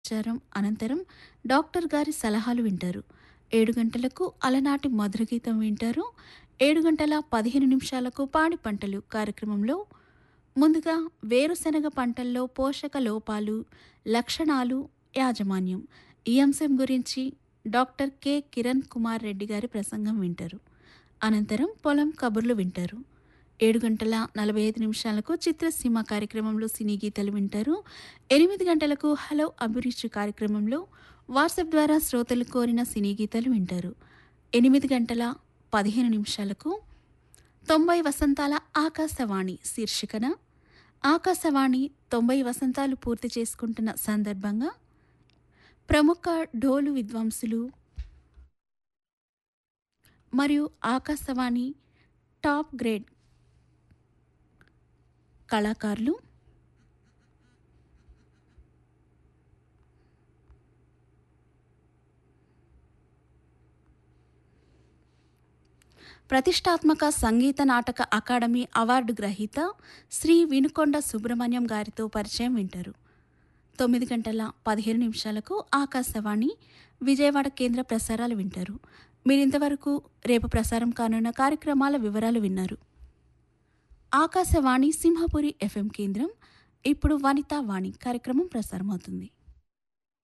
సమాచారం అనంతరం డాక్టర్ గారి సలహాలు వింటారు ఏడు గంటలకు అలనాటి మధుర గీతం వింటారు ఏడు గంటల పదిహేను నిమిషాలకు పాడి పంటలు కార్యక్రమంలో ముందుగా వేరుశనగ పంటల్లో పోషక లోపాలు లక్షణాలు యాజమాన్యం ఈ అంశం గురించి డాక్టర్ కె కిరణ్ కుమార్ రెడ్డి గారి ప్రసంగం వింటారు అనంతరం పొలం కబుర్లు వింటారు ఏడు గంటల నలభై ఐదు నిమిషాలకు చిత్రసీమ కార్యక్రమంలో సినీ గీతాలు వింటారు ఎనిమిది గంటలకు హలో అభిరుచి కార్యక్రమంలో వాట్సాప్ ద్వారా శ్రోతలు కోరిన సినీ గీతాలు వింటారు ఎనిమిది గంటల పదిహేను నిమిషాలకు తొంభై వసంతాల ఆకాశవాణి శీర్షికన ఆకాశవాణి తొంభై వసంతాలు పూర్తి చేసుకుంటున్న సందర్భంగా ప్రముఖ డోలు విద్వాంసులు మరియు ఆకాశవాణి టాప్ గ్రేడ్ కళాకారులు ప్రతిష్టాత్మక సంగీత నాటక అకాడమీ అవార్డు గ్రహీత శ్రీ వినుకొండ సుబ్రహ్మణ్యం గారితో పరిచయం వింటారు తొమ్మిది గంటల పదిహేను నిమిషాలకు ఆకాశవాణి విజయవాడ కేంద్ర ప్రసారాలు వింటారు మీరింతవరకు రేపు ప్రసారం కానున్న కార్యక్రమాల వివరాలు విన్నారు ఆకాశవాణి సింహపురి ఎఫ్ఎం కేంద్రం ఇప్పుడు వనితా వాణి కార్యక్రమం ప్రసారమవుతుంది